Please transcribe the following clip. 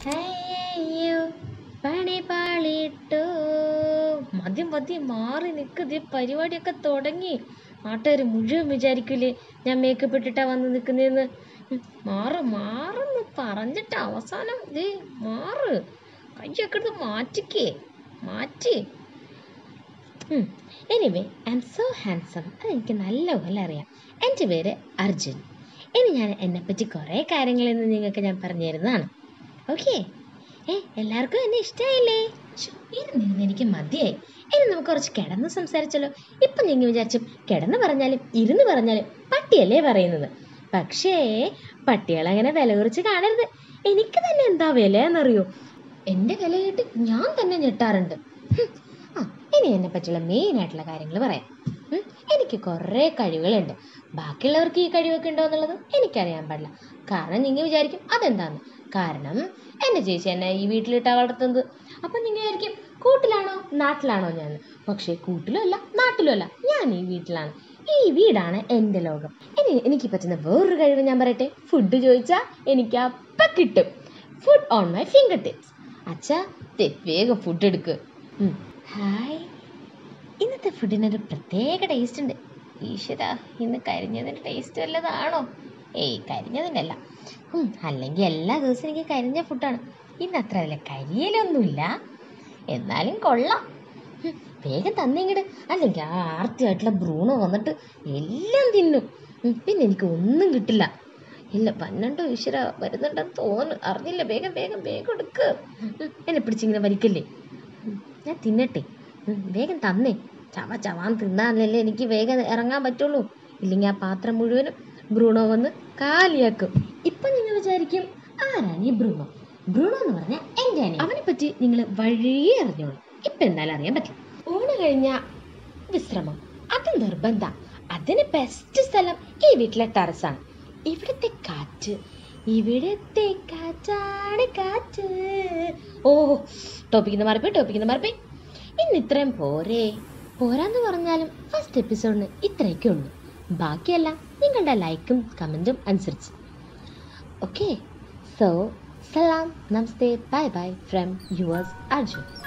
അയ്യോ പണി പാളിട്ടോ മദ്യം മദ്യം മാറി നിൽക്കുക പരിപാടിയൊക്കെ തുടങ്ങി നാട്ടുകാർ മുഴുവൻ വിചാരിക്കൂലേ ഞാൻ മേക്കപ്പ് ഇട്ടിട്ടാ വന്ന് നിൽക്കുന്നതെന്ന് മാറ് മാറെന്ന് പറഞ്ഞിട്ട് അവസാനം ദേ മാറ് കയ്യൊക്കെ എടുത്ത് മാറ്റിക്കേ മാറ്റി anyway I am so handsome അതെനിക്ക് നല്ലപോലെ അറിയാം എൻ്റെ പേര് അർജുൻ ഇനി ഞാൻ എന്നെപ്പറ്റി കുറേ കാര്യങ്ങൾ ഇന്ന് നിങ്ങൾക്ക് ഞാൻ പറഞ്ഞു തരുന്നതാണ് ഓക്കെ ഏ എല്ലാവർക്കും എന്നെ ഇഷ്ടമായില്ലേ ശ്ശോ, ഇരുന്നിരുന്ന് എനിക്ക് മതിയായി ഇനി നമുക്ക് കുറച്ച് കിടന്ന് സംസാരിച്ചല്ലോ ഇപ്പം നിങ്ങൾ വിചാരിച്ചു കിടന്ന് പറഞ്ഞാലും ഇരുന്ന് പറഞ്ഞാലും പട്ടിയല്ലേ പറയുന്നത് പക്ഷേ പട്ടികൾ അങ്ങനെ വില കുറിച്ച് കാണരുത് എനിക്ക് തന്നെ എന്താ വില എന്നറിയോ എൻ്റെ വില കേട്ട് ഞാൻ തന്നെ ഞെട്ടാറുണ്ട് ഹും. ആ ഇനി എന്നെ പറ്റിയുള്ള മെയിൻ ആയിട്ടുള്ള കാര്യങ്ങൾ പറയാം ഉം. എനിക്ക് കുറേ കഴിവുകളുണ്ട് ബാക്കിയുള്ളവർക്ക് ഈ കഴിവൊക്കെ ഉണ്ടോ എന്നുള്ളത് എനിക്കറിയാൻ പാടില്ല കാരണം നിങ്ങൾ വിചാരിക്കും അതെന്താന്ന് കാരണം എൻ്റെ ചേച്ചി എന്നെ ഈ വീട്ടിലിട്ടാ വളർത്തുന്നത് അപ്പം നിങ്ങൾ വിചാരിക്കും കൂട്ടിലാണോ നാട്ടിലാണോ ഞാൻ പക്ഷേ കൂട്ടിലും അല്ല നാട്ടിലും അല്ല ഞാൻ ഈ വീട്ടിലാണ് ഈ വീടാണ് എൻ്റെ ലോകം ഇനി എനിക്ക് പറ്റുന്ന വേറൊരു കഴിവ് ഞാൻ പറയട്ടെ ഫുഡ് ചോദിച്ചാൽ എനിക്ക് അപ്പം കിട്ടും food on my fingertips അച്ഛാ ദേ, വേഗം ഫുഡ് എടുക്ക് ഉം. ഹായ് ഇന്നത്തെ ഫുഡിനൊരു പ്രത്യേക ടേസ്റ്റ് ഉണ്ട് ഈശ്വര ഇന്ന് കരിഞ്ഞതിൻ്റെ ടേസ്റ്റ് വല്ലതാണോ ഏയ് കരിഞ്ഞതിൻ്റെ അല്ല ഉം, അല്ലെങ്കിൽ എല്ലാ ദിവസവും എനിക്ക് കരിഞ്ഞ ഫുഡാണ് ഇന്ന് അത്ര അല്ല കരിയലൊന്നുമില്ല എന്നാലും കൊള്ളാം ഉം, വേഗം തന്നിങ്ങട് അല്ലെങ്കിൽ ആ ആർത്തിയായിട്ടുള്ള ബ്രൂണോ വന്നിട്ട് എല്ലാം തിന്നും ഉം, പിന്നെ എനിക്ക് ഒന്നും കിട്ടില്ല ഇല്ല പന്നണ്ടോ ഈശ്വര വരുന്നുണ്ടെന്ന് തോന്നുന്നു അറിഞ്ഞില്ല വേഗം വേഗം വേഗം എടുക്ക് ഉം, എന്നെ പിടിച്ചിങ്ങനെ വലിക്കല്ലേ ഉം, ഞാൻ തിന്നട്ടെ ഉം, വേഗം തന്നേ ചവ ചവാൻ തിന്നാലല്ലേ എനിക്ക് വേഗം ഇറങ്ങാൻ പറ്റുള്ളൂ ഇല്ലെങ്കിൽ ആ പാത്രം മുഴുവനും ബ്രൂണോ വന്ന് കാലിയാക്കും ഇപ്പം നിങ്ങൾ വിചാരിക്കും ആരാണ് ഈ ബ്രൂണോ ബ്രൂണോ എന്ന് പറഞ്ഞാൽ എൻ്റെ അനിയൻ അവനെ പറ്റി നിങ്ങൾ വഴിയേ അറിഞ്ഞോളൂ ഇപ്പം എന്തായാലും അറിയാൻ പറ്റില്ല ഊണ് കഴിഞ്ഞ വിശ്രമം അത് നിർബന്ധ അതിന് ബെസ്റ്റ് സ്ഥലം ഈ വീട്ടിലെ ടെറസാണ് ഇവിടുത്തെ കാറ്റ് ഇവിടുത്തെ കാറ്റാണ് കാറ്റ് ഓ ടോപ്പിക്കുന്ന മാറിപ്പോയി ടോപ്പിക്കുന്ന മാറിപ്പോയി ഇന്ന് ഇത്രയും പോരേ പോരാന്ന് പറഞ്ഞാലും ഫസ്റ്റ് എപ്പിസോഡിന് ഇത്രയൊക്കെ ഉള്ളൂ ബാക്കിയെല്ലാം നിങ്ങളുടെ ലൈക്കും കമൻറ്റും അനുസരിച്ച് ഓക്കെ സോ സലാം നമസ്തേ bye bye from yours Arjun